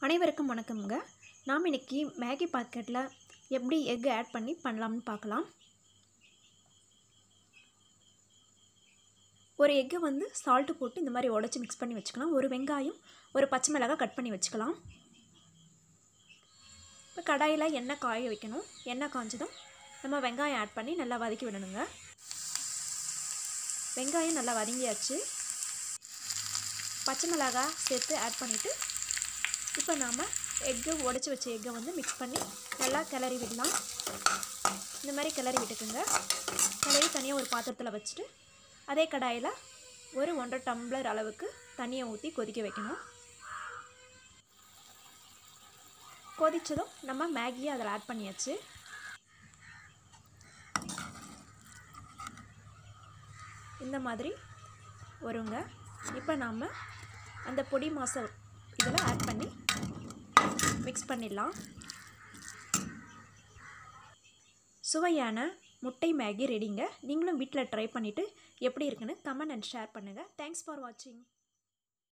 அனைவருக்கும் வணக்கம்ங்க நாம் இன்னைக்கு மேகி பாக்கெட்டில் எப்படி எக் ஆட் பண்ணி பண்ணலாம்னு பார்க்கலாம் ஒரு எக்கை வந்து சால்ட்டு போட்டு இந்த மாதிரி உடச்சி மிக்ஸ் பண்ணி வச்சுக்கலாம் ஒரு வெங்காயம் ஒரு பச்சை மிளகாய் கட் பண்ணி வச்சுக்கலாம் இப்போ கடாயில் எண்ணெய் காய வைக்கணும் எண்ணெய் காய்ஞ்சதும் நம்ம வெங்காயம் ஆட் பண்ணி நல்லா வதக்கி விடணுங்க வெங்காயம் நல்லா வதங்கியாச்சு பச்சை மிளகாய் சேர்த்து ஆட் பண்ணிவிட்டு இப்போ நாம் எக்கு உடச்சி வச்ச எக்கை வந்து மிக்ஸ் பண்ணி நல்லா கிளறி விடலாம் இந்த மாதிரி கிளறி விட்டுக்குங்க கிளறி தனியாக ஒரு பாத்திரத்தில் வச்சுட்டு அதே கடாயில் ஒரு ஒன்றரை டம்ளர் அளவுக்கு தண்ணியை ஊற்றி கொதிக்க வைக்கணும் கொதித்ததும் நம்ம மேகியை அதில் ஆட் பண்ணியாச்சு இந்த மாதிரி வருங்க இப்போ நாம் அந்த பொடி மாசம் இதில் ஆட் பண்ணி மிக்ஸ் பண்ணிடலாம் சுவையான முட்டை மேகி ரெடிங்க நீங்களும் வீட்டில் ட்ரை பண்ணிவிட்டு எப்படி இருக்குன்னு கமெண்ட் அண்ட் ஷேர் பண்ணுங்கள் தேங்க்ஸ் ஃபார் வாட்சிங்